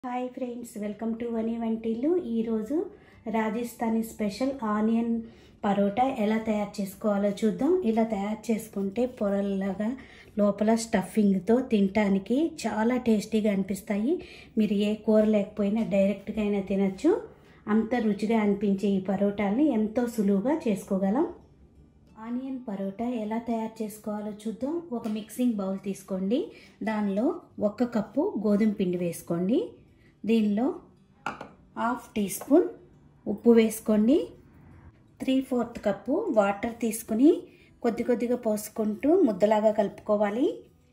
hi friends welcome to వని వంటిల్లు ఈరోజు రాజస్థానీ స్పెషల్ ఆనియన్ పరోటా ఎలా తయారు చేసుకోవాలో చూద్దాం ఇలా తయారు చేసుకుంటే పొరల్లాగా లోపల స్టఫింగ్తో తినటానికి చాలా టేస్టీగా అనిపిస్తాయి మీరు ఏ కూర లేకపోయినా డైరెక్ట్గా అయినా తినచ్చు అంత రుచిగా అనిపించే ఈ పరోటాల్ని ఎంతో సులువుగా చేసుకోగలం ఆనియన్ పరోటా ఎలా తయారు చేసుకోవాలో చూద్దాం ఒక మిక్సింగ్ బౌల్ తీసుకోండి దానిలో ఒక కప్పు గోధుమ పిండి వేసుకోండి దీనిలో హాఫ్ టీ స్పూన్ ఉప్పు వేసుకోండి త్రీ ఫోర్త్ కప్పు వాటర్ తీసుకుని కొద్ది కొద్దిగా పోసుకుంటూ ముద్దలాగా కలుపుకోవాలి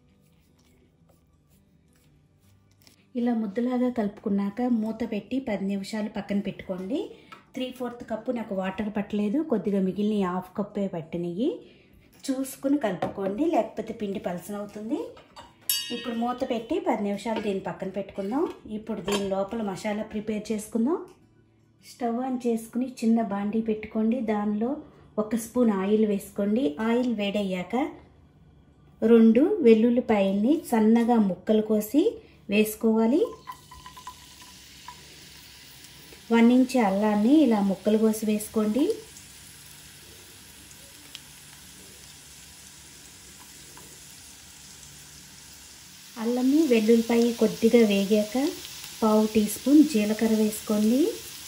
ఇలా ముద్దలాగా కలుపుకున్నాక మూత పెట్టి పది నిమిషాలు పక్కన పెట్టుకోండి త్రీ ఫోర్త్ కప్పు నాకు వాటర్ పట్టలేదు కొద్దిగా మిగిలిన హాఫ్ కప్పే పట్టినవి చూసుకుని కలుపుకోండి లేకపోతే పిండి పలసనవుతుంది ఇప్పుడు మూత పెట్టి పది నిమిషాలు దీన్ని పక్కన పెట్టుకుందాం ఇప్పుడు దీని లోపల మసాలా ప్రిపేర్ చేసుకుందాం స్టవ్ ఆన్ చేసుకుని చిన్న బాండీ పెట్టుకోండి దానిలో ఒక స్పూన్ ఆయిల్ వేసుకోండి ఆయిల్ వేడయ్యాక రెండు వెల్లుల్లిపాయల్ని సన్నగా ముక్కలు కోసి వేసుకోవాలి వన్ ఇంచ్ అల్లాన్ని ఇలా ముక్కలు కోసి వేసుకోండి అల్లము వెల్లుల్లిపాయ కొద్దిగా వేగాక పావు టీ స్పూన్ జీలకర్ర వేసుకోండి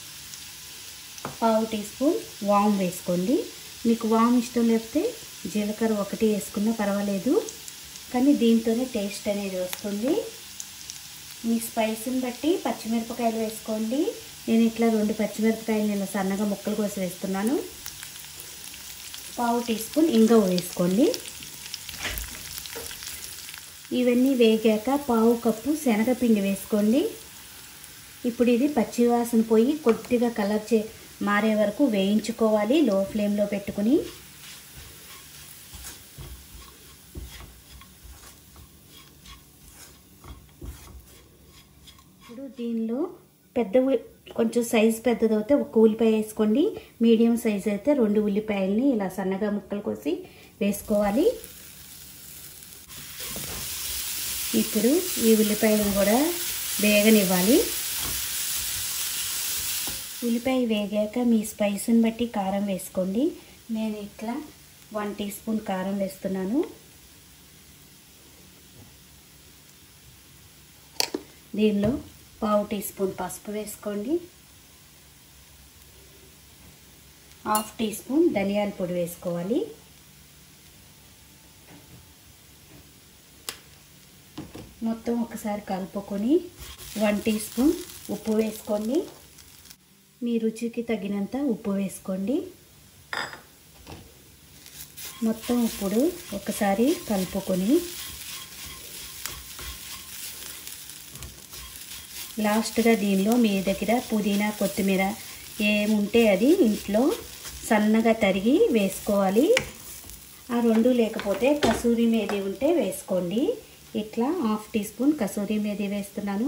పావు టీ స్పూన్ వామ్ వేసుకోండి మీకు వామ్ ఇష్టం లేకపోతే జీలకర్ర ఒకటి వేసుకున్నా పర్వాలేదు కానీ దీంతోనే టేస్ట్ అనేది వస్తుంది మీ స్పైస్ని బట్టి పచ్చిమిరపకాయలు వేసుకోండి నేను ఇట్లా రెండు పచ్చిమిరపకాయలు నేను సన్నగా ముక్కలు కోసి వేస్తున్నాను పావు టీ స్పూన్ ఇంగవ వేసుకోండి ఇవన్నీ వేగాక పావు కప్పు శనగపిండి వేసుకోండి ఇప్పుడు ఇది పచ్చివాసన పోయి కొద్దిగా కలర్ చే మారే వరకు వేయించుకోవాలి లో ఫ్లేమ్లో పెట్టుకుని ఇప్పుడు దీనిలో పెద్ద కొంచెం సైజ్ పెద్దదైతే ఒక ఉల్లిపాయ వేసుకోండి మీడియం సైజ్ అయితే రెండు ఉల్లిపాయలని ఇలా సన్నగా ముక్కలు కోసి వేసుకోవాలి ఇప్పుడు ఈ ఉల్లిపాయలను కూడా వేగనివ్వాలి ఉల్లిపాయ వేగాక మీ స్పైస్ని బట్టి కారం వేసుకోండి నేను ఇట్లా వన్ టీ స్పూన్ కారం వేస్తున్నాను దీనిలో పావు టీ స్పూన్ పసుపు వేసుకోండి హాఫ్ టీ స్పూన్ ధనియాల పొడి వేసుకోవాలి మొత్తం ఒకసారి కలుపుకొని వన్ టీ స్పూన్ ఉప్పు వేసుకోండి మీ రుచికి తగినంత ఉప్పు వేసుకోండి మొత్తం ఇప్పుడు ఒకసారి కలుపుకొని లాస్ట్గా దీనిలో మీ దగ్గర పుదీనా కొత్తిమీర ఏముంటే అది ఇంట్లో సన్నగా తరిగి వేసుకోవాలి ఆ రెండు లేకపోతే కసూరి మేది ఉంటే వేసుకోండి ఇట్లా హాఫ్ టీ స్పూన్ కసూరి మేది వేస్తున్నాను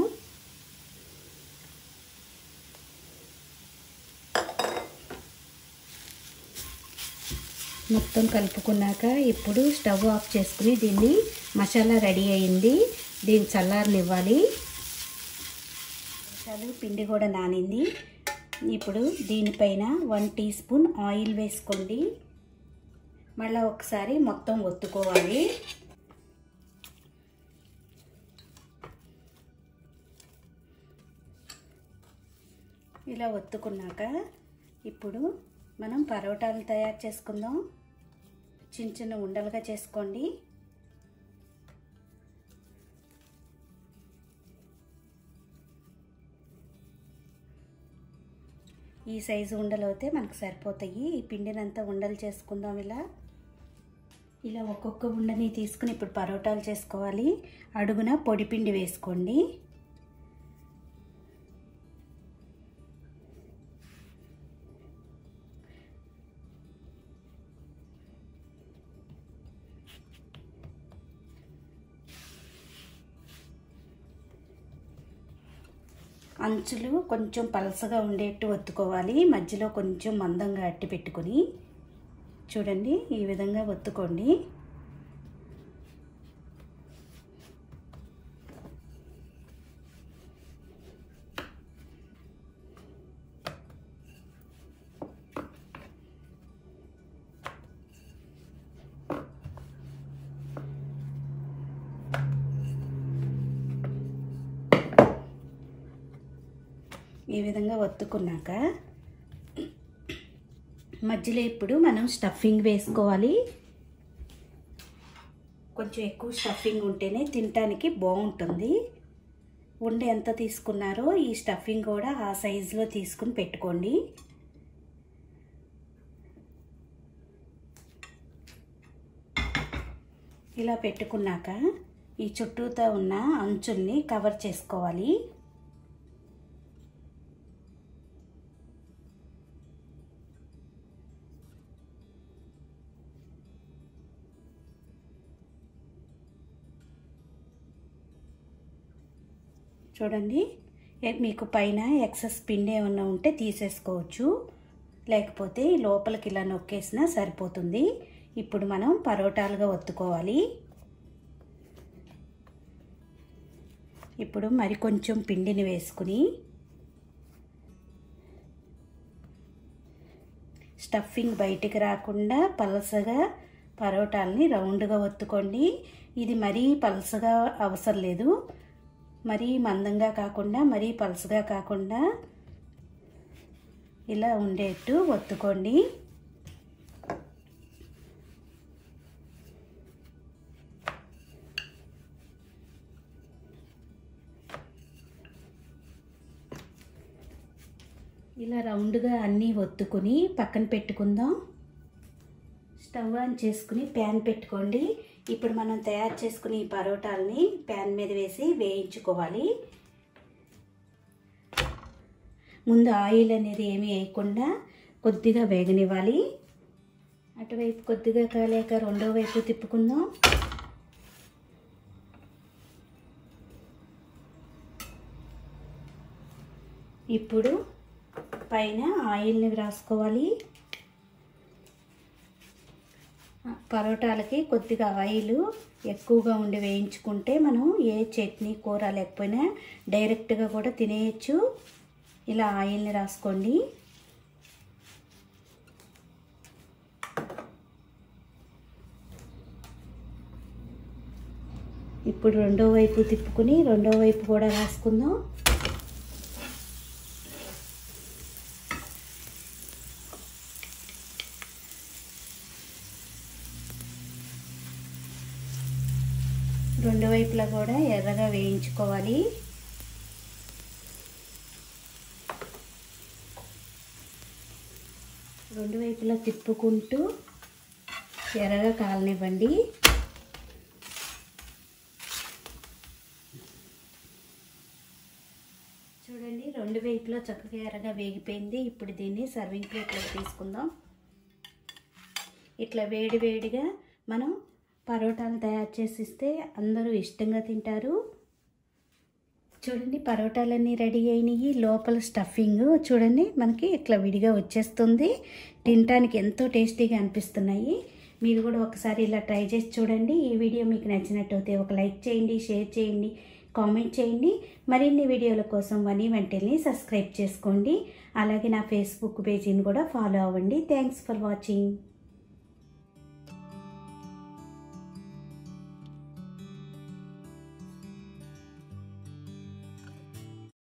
మొత్తం కలుపుకున్నాక ఇప్పుడు స్టవ్ ఆఫ్ చేసుకుని దీన్ని మసాలా రెడీ అయింది దీన్ని చల్లారనివ్వాలి మసాలు పిండి కూడా నానింది ఇప్పుడు దీనిపైన వన్ టీ స్పూన్ ఆయిల్ వేసుకోండి మళ్ళీ ఒకసారి మొత్తం ఒత్తుకోవాలి ఇలా ఒత్తుకున్నాక ఇప్పుడు మనం పరోటాలు తయారు చేసుకుందాం చిన్న చిన్న ఉండలుగా చేసుకోండి ఈ సైజు ఉండలు అయితే మనకు సరిపోతాయి ఈ పిండినంతా ఉండలు చేసుకుందాం ఇలా ఇలా ఒక్కొక్క ఉండని తీసుకుని ఇప్పుడు పరోటాలు చేసుకోవాలి అడుగున పొడి పిండి వేసుకోండి అంచులు కొంచెం పలసగా ఉండేట్టు ఒత్తుకోవాలి మధ్యలో కొంచెం మందంగా అట్టి పెట్టుకొని చూడండి ఈ విధంగా ఒత్తుకోండి ఈ విధంగా ఒత్తుకున్నాక మధ్యలో ఇప్పుడు మనం స్టఫింగ్ వేసుకోవాలి కొంచెం ఎక్కువ స్టఫింగ్ ఉంటేనే తినటానికి బాగుంటుంది ఉండి ఎంత తీసుకున్నారో ఈ స్టఫింగ్ కూడా ఆ సైజులో తీసుకుని పెట్టుకోండి ఇలా పెట్టుకున్నాక ఈ చుట్టూతో ఉన్న అంచుల్ని కవర్ చేసుకోవాలి చూడండి ఏ- మీకు పైన ఎక్సెస్ పిండి ఏమన్నా ఉంటే తీసేసుకోవచ్చు లేకపోతే ఈ లోపలికి ఇలా నొక్కేసినా సరిపోతుంది ఇప్పుడు మనం పరోటాలుగా ఒత్తుకోవాలి ఇప్పుడు మరి కొంచెం పిండిని వేసుకుని స్టఫింగ్ బయటికి రాకుండా పలసగా పరోటాలని రౌండ్గా ఒత్తుకోండి ఇది మరీ పలసగా అవసరం లేదు మరీ మందంగా కాకుండా మరీ పలసగా కాకుండా ఇలా ఉండేట్టు ఒత్తుకోండి ఇలా రౌండ్గా అన్నీ ఒత్తుకుని పక్కన పెట్టుకుందాం స్టవ్ ఆన్ చేసుకుని ప్యాన్ పెట్టుకోండి ఇప్పుడు మనం తయారు చేసుకుని ఈ పరోటాలని ప్యాన్ మీద వేసి వేయించుకోవాలి ముందు ఆయిల్ అనేది ఏమీ వేయకుండా కొద్దిగా వేగనివ్వాలి అటువైపు కొద్దిగా కాలేక రెండో వైపు తిప్పుకుందాం ఇప్పుడు పైన ఆయిల్ని రాసుకోవాలి పరోటాలకి కొద్దిగా ఆయిల్ ఎక్కువగా ఉండి వేయించుకుంటే మనం ఏ చట్నీ కూర లేకపోయినా డైరెక్ట్గా కూడా తినేయచ్చు ఇలా ఆయిల్ని రాసుకోండి ఇప్పుడు రెండో వైపు తిప్పుకుని రెండో వైపు కూడా రాసుకుందాం రెండు వైపులా కూడా ఎర్రగా వేయించుకోవాలి రెండు వైపులా తిప్పుకుంటూ ఎర్రగా కాలనివ్వండి చూడండి రెండు వైపులా చక్కగా ఎర్రగా వేగిపోయింది ఇప్పుడు దీన్ని సర్వింగ్ ప్లేట్లోకి తీసుకుందాం ఇట్లా వేడి వేడిగా మనం పరోటాలు తయారు చేసి ఇస్తే అందరూ ఇష్టంగా తింటారు చూడండి పరోటాలన్నీ రెడీ అయినాయి లోపల స్టఫింగ్ చూడండి మనకి ఇట్లా విడిగా వచ్చేస్తుంది తినటానికి ఎంతో టేస్టీగా అనిపిస్తున్నాయి మీరు కూడా ఒకసారి ఇలా ట్రై చేసి చూడండి ఈ వీడియో మీకు నచ్చినట్టయితే ఒక లైక్ చేయండి షేర్ చేయండి కామెంట్ చేయండి మరిన్ని వీడియోల కోసం వనీ వెంటనే సబ్స్క్రైబ్ చేసుకోండి అలాగే నా ఫేస్బుక్ పేజీని కూడా ఫాలో అవ్వండి థ్యాంక్స్ ఫర్ వాచింగ్